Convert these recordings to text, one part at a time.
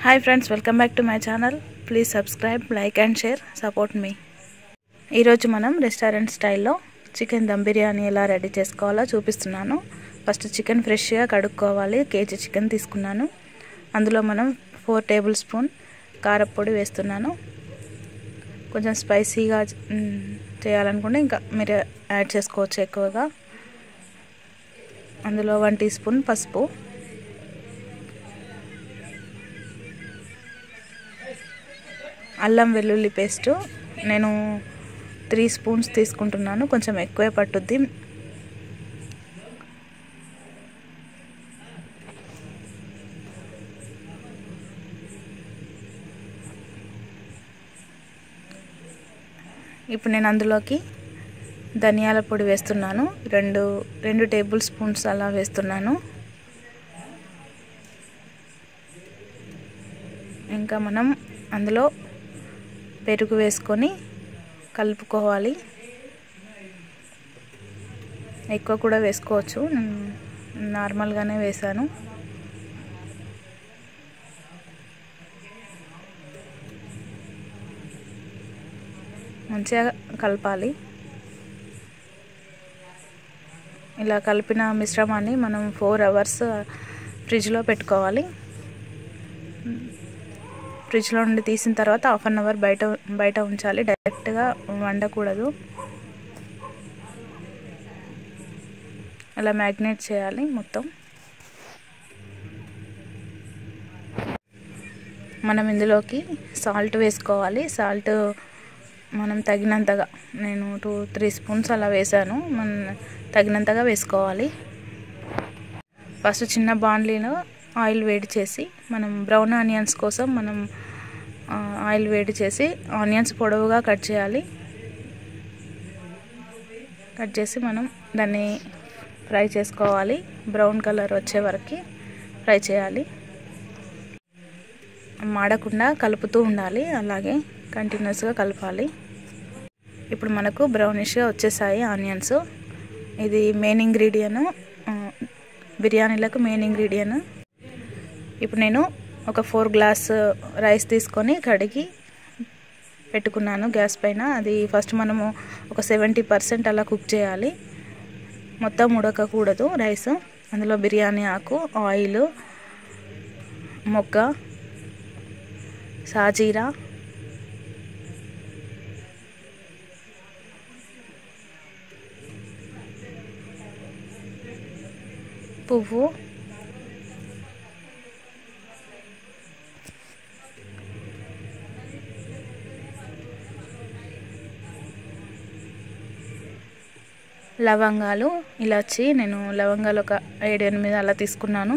hi friends welcome back to my channel please subscribe like and share support మీ ఈరోజు మనం restaurant స్టైల్లో chicken dum biryani ఎలా రెడీ చేసుకోవాలో చూపిస్తున్నాను ఫస్ట్ చికెన్ ఫ్రెష్గా కడుక్కోవాలి కేజీ చికెన్ తీసుకున్నాను అందులో మనం ఫోర్ టేబుల్ స్పూన్ కారపొడి వేస్తున్నాను కొంచెం స్పైసీగా చేయాలనుకుంటే ఇంకా మీరు యాడ్ చేసుకోవచ్చు ఎక్కువగా అందులో వన్ టీ స్పూన్ పసుపు అల్లం వెల్లుల్లి పేస్ట్ నేను త్రీ స్పూన్స్ తీసుకుంటున్నాను కొంచెం ఎక్కువే పట్టుద్ది ఇప్పుడు నేను అందులోకి ధనియాల పొడి వేస్తున్నాను రెండు రెండు టేబుల్ స్పూన్స్ అలా వేస్తున్నాను ఇంకా మనం అందులో పెరుగు వేసుకొని కలుపుకోవాలి ఎక్కువ కూడా వేసుకోవచ్చు నార్మల్గానే వేసాను మంచిగా కలపాలి ఇలా కలిపిన మిశ్రమాన్ని మనం ఫోర్ అవర్స్ ఫ్రిడ్జ్లో పెట్టుకోవాలి ఫ్రిడ్జ్లో నుండి తీసిన తర్వాత హాఫ్ అన్ అవర్ బయట బయట ఉంచాలి డైరెక్ట్గా వండకూడదు అలా మ్యాగ్నేట్ చేయాలి మొత్తం మనం ఇందులోకి సాల్ట్ వేసుకోవాలి సాల్ట్ మనం తగినంతగా నేను టూ త్రీ స్పూన్స్ అలా వేసాను మన తగినంతగా వేసుకోవాలి ఫస్ట్ చిన్న బాండ్లీలో ఆయిల్ వేడి చేసి మనం బ్రౌన్ ఆనియన్స్ కోసం మనం ఆయిల్ వేడి చేసి ఆనియన్స్ పొడవుగా కట్ చేయాలి కట్ చేసి మనం దాన్ని ఫ్రై చేసుకోవాలి బ్రౌన్ కలర్ వచ్చే వరకు ఫ్రై చేయాలి మాడకుండా కలుపుతూ ఉండాలి అలాగే కంటిన్యూస్గా కలపాలి ఇప్పుడు మనకు బ్రౌనిష్గా వచ్చేసాయి ఆనియన్స్ ఇది మెయిన్ ఇంగ్రీడియన్ బిర్యానీలకు మెయిన్ ఇంగ్రీడియన్ ఇప్పుడు నేను ఒక ఫోర్ గ్లాస్ రైస్ తీసుకొని కడిగి పెట్టుకున్నాను గ్యాస్ పైన అది ఫస్ట్ మనము ఒక సెవెంటీ పర్సెంట్ అలా కుక్ చేయాలి మొత్తం ఉడకకూడదు రైస్ అందులో బిర్యానీ ఆకు ఆయిల్ మొగ్గ సాజీరా పువ్వు లవంగాలు ఇలాచి నేను లవంగాలు ఒక ఏడు ఎనిమిది అలా తీసుకున్నాను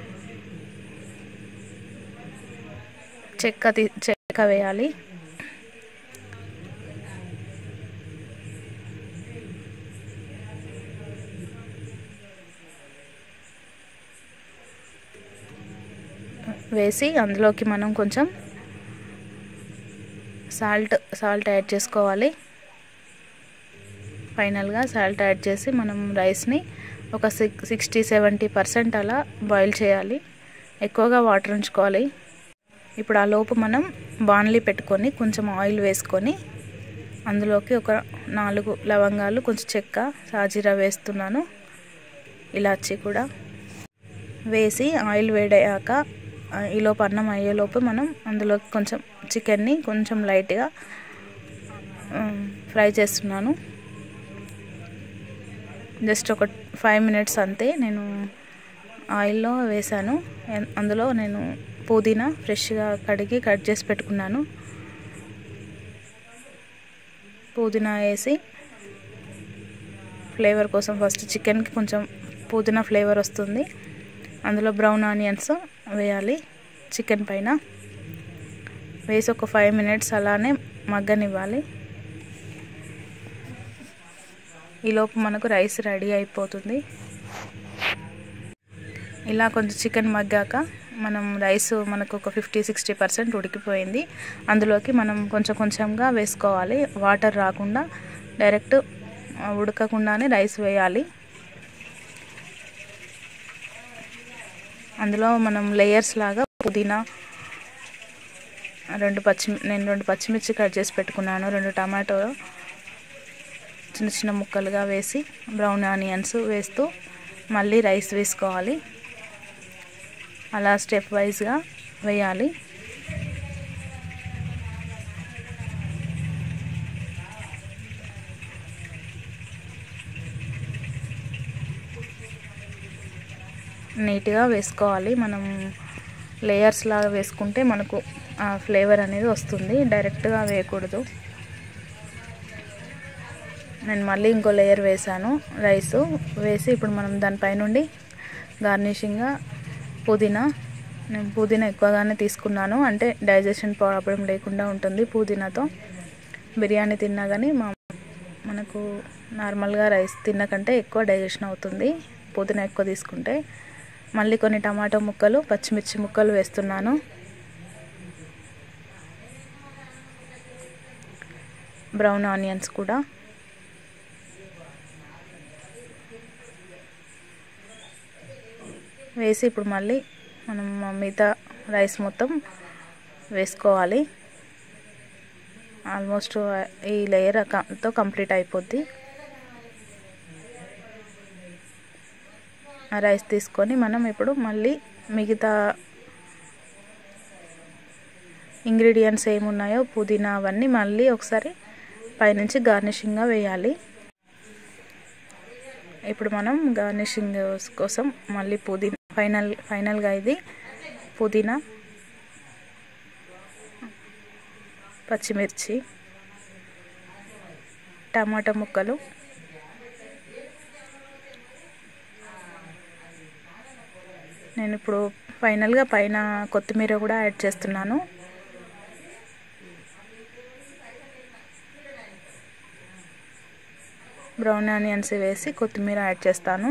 చెక్క తీ చెక్క వేయాలి వేసి అందులోకి మనం కొంచెం సాల్ట్ సాల్ట్ యాడ్ చేసుకోవాలి ఫైనల్గా సాల్ట్ యాడ్ చేసి మనం రైస్ని ఒక సిక్ సిక్స్టీ సెవెంటీ పర్సెంట్ అలా బాయిల్ చేయాలి ఎక్కువగా వాటర్ ఉంచుకోవాలి ఇప్పుడు ఆ లోపు మనం బాన్లీ పెట్టుకొని కొంచెం ఆయిల్ వేసుకొని అందులోకి ఒక నాలుగు లవంగాలు కొంచెం చెక్క సాజీరా వేస్తున్నాను ఇలాచి కూడా వేసి ఆయిల్ వేడయ్యాక ఈలోపు అన్నం అయ్యేలోపు మనం అందులోకి కొంచెం చికెన్ని కొంచెం లైట్గా ఫ్రై చేస్తున్నాను జస్ట్ ఒక ఫైవ్ మినిట్స్ అంతే నేను ఆయిల్లో వేసాను అందులో నేను పుదీనా ఫ్రెష్గా కడిగి కట్ చేసి పెట్టుకున్నాను పుదీనా వేసి ఫ్లేవర్ కోసం ఫస్ట్ చికెన్కి కొంచెం పుదీనా ఫ్లేవర్ వస్తుంది అందులో బ్రౌన్ ఆనియన్స్ వేయాలి చికెన్ పైన వేసి ఒక ఫైవ్ మినిట్స్ అలానే మగ్గనివ్వాలి ఈలోపు మనకు రైస్ రెడీ అయిపోతుంది ఇలా కొంచెం చికెన్ మగ్గాక మనం రైస్ మనకు ఒక ఫిఫ్టీ సిక్స్టీ పర్సెంట్ ఉడికిపోయింది అందులోకి మనం కొంచెం కొంచెంగా వేసుకోవాలి వాటర్ రాకుండా డైరెక్ట్ ఉడకకుండానే రైస్ వేయాలి అందులో మనం లేయర్స్ లాగా పుదీనా రెండు పచ్చి నేను రెండు పచ్చిమిర్చి కట్ చేసి పెట్టుకున్నాను రెండు టమాటో చిన్న చిన్న ముక్కలుగా వేసి బ్రౌన్ ఆనియన్స్ వేస్తూ మళ్ళీ రైస్ వేసుకోవాలి అలా స్టెప్ వైజ్గా వేయాలి నీట్గా వేసుకోవాలి మనం లేయర్స్ లాగా వేసుకుంటే మనకు ఆ ఫ్లేవర్ అనేది వస్తుంది డైరెక్ట్గా వేయకూడదు నేను మళ్ళీ ఇంకో లేయర్ వేసాను రైస్ వేసి ఇప్పుడు మనం దానిపైనుండి గార్నిషింగ్గా పుదీనా నేను పుదీనా ఎక్కువగానే తీసుకున్నాను అంటే డైజెషన్ ప్రాబ్లం లేకుండా ఉంటుంది పుదీనాతో బిర్యానీ తిన్నా కానీ మా మనకు నార్మల్గా రైస్ తిన్నకంటే ఎక్కువ డైజెషన్ అవుతుంది పుదీనా ఎక్కువ తీసుకుంటే మళ్ళీ కొన్ని టమాటో ముక్కలు పచ్చిమిర్చి ముక్కలు వేస్తున్నాను బ్రౌన్ ఆనియన్స్ కూడా వేసి ఇప్పుడు మళ్ళీ మనం మిగతా రైస్ మొత్తం వేసుకోవాలి ఆల్మోస్ట్ ఈ లేయర్ తో కంప్లీట్ అయిపోద్ది ఆ రైస్ తీసుకొని మనం ఇప్పుడు మళ్ళీ మిగతా ఇంగ్రీడియంట్స్ ఏమున్నాయో పుదీనా అవన్నీ మళ్ళీ ఒకసారి పైనుంచి గార్నిషింగ్గా వేయాలి ఇప్పుడు మనం గార్నిషింగ్ కోసం మళ్ళీ పుదీనా ఫైనల్ ఫైనల్గా ఇది పుదీనా పచ్చిమిర్చి టమాటా ముక్కలు నేను ఇప్పుడు ఫైనల్గా పైన కొత్తిమీర కూడా యాడ్ చేస్తున్నాను బ్రౌన్ ఆనియన్స్ వేసి కొత్తిమీర యాడ్ చేస్తాను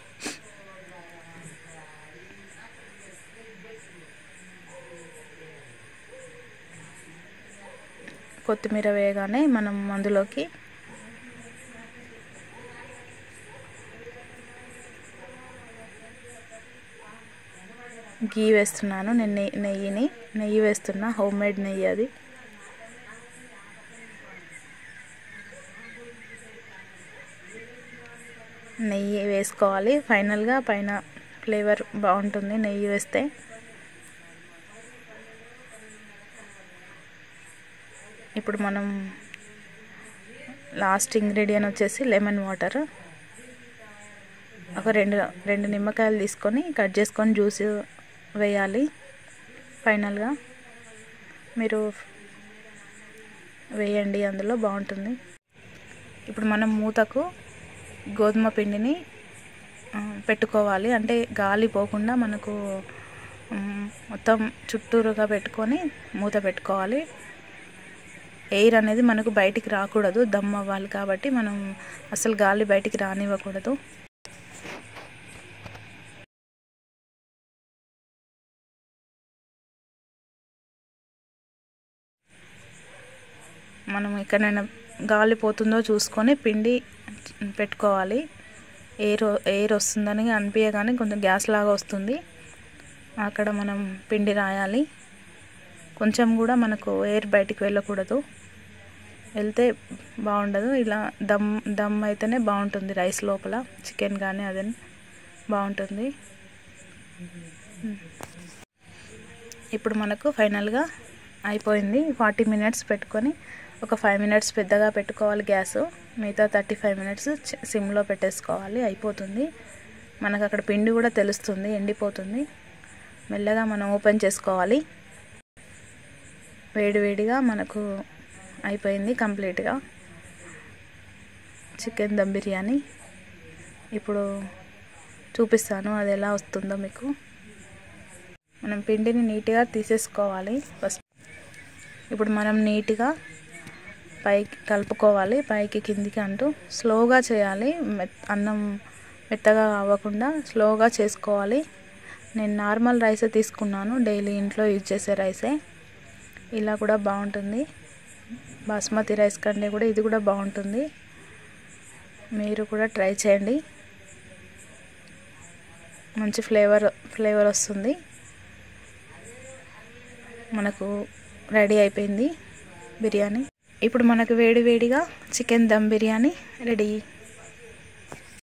కొత్తిమీర వేయగానే మనం అందులోకి గీ వేస్తున్నాను నేను నెయ్యి నెయ్యిని నెయ్యి వేస్తున్నా హోమ్ మేడ్ నెయ్యి అది నెయ్యి వేసుకోవాలి ఫైనల్గా పైన ఫ్లేవర్ బాగుంటుంది నెయ్యి వేస్తే ఇప్పుడు మనం లాస్ట్ ఇంగ్రీడియంట్ వచ్చేసి లెమన్ వాటర్ ఒక రెండు రెండు నిమ్మకాయలు తీసుకొని కట్ చేసుకొని జ్యూస్ వేయాలి ఫైనల్గా మీరు వేయండి అందులో బాగుంటుంది ఇప్పుడు మనం మూతకు గోధుమ పిండిని పెట్టుకోవాలి అంటే గాలి పోకుండా మనకు మొత్తం చుట్టూరుగా పెట్టుకొని మూత పెట్టుకోవాలి ఎయిర్ అనేది మనకు బయటికి రాకూడదు దమ్ అవ్వాలి కాబట్టి మనం అసలు గాలి బయటికి రానివ్వకూడదు మనం ఎక్కడైనా గాలి పోతుందో చూసుకొని పిండి పెట్టుకోవాలి ఎయిర్ ఎయిర్ వస్తుందని అనిపించగానే కొంచెం గ్యాస్ లాగా వస్తుంది అక్కడ మనం పిండి రాయాలి కొంచెం కూడా మనకు ఎయిర్ బయటికి వెళ్ళకూడదు వెళ్తే బాగుండదు ఇలా దమ్ దమ్ అయితేనే బాగుంటుంది రైస్ లోపల చికెన్ కానీ అదే బాగుంటుంది ఇప్పుడు మనకు ఫైనల్గా అయిపోయింది ఫార్టీ మినిట్స్ పెట్టుకొని ఒక ఫైవ్ మినిట్స్ పెద్దగా పెట్టుకోవాలి గ్యాస్ మిగతా థర్టీ ఫైవ్ మినిట్స్ సిమ్లో పెట్టేసుకోవాలి అయిపోతుంది మనకు అక్కడ పిండి కూడా తెలుస్తుంది ఎండిపోతుంది మెల్లగా మనం ఓపెన్ చేసుకోవాలి వేడివేడిగా మనకు అయిపోయింది కంప్లీట్గా చికెన్ దమ్ బిర్యానీ ఇప్పుడు చూపిస్తాను అది ఎలా వస్తుందో మీకు మనం పిండిని నీట్గా తీసేసుకోవాలి ఫస్ట్ ఇప్పుడు మనం నీట్గా పైకి కలుపుకోవాలి పైకి కిందికి అంటూ స్లోగా చేయాలి అన్నం మెత్తగా అవ్వకుండా స్లోగా చేసుకోవాలి నేను నార్మల్ రైసే తీసుకున్నాను డైలీ ఇంట్లో యూజ్ చేసే రైసే ఇలా కూడా బాగుంటుంది బాస్మతి రైస్ కంటే కూడా ఇది కూడా బాగుంటుంది మీరు కూడా ట్రై చేయండి మంచి ఫ్లేవర్ ఫ్లేవర్ వస్తుంది మనకు రెడీ అయిపోయింది బిర్యానీ ఇప్పుడు మనకు వేడి వేడిగా చికెన్ దమ్ బిర్యానీ రెడీ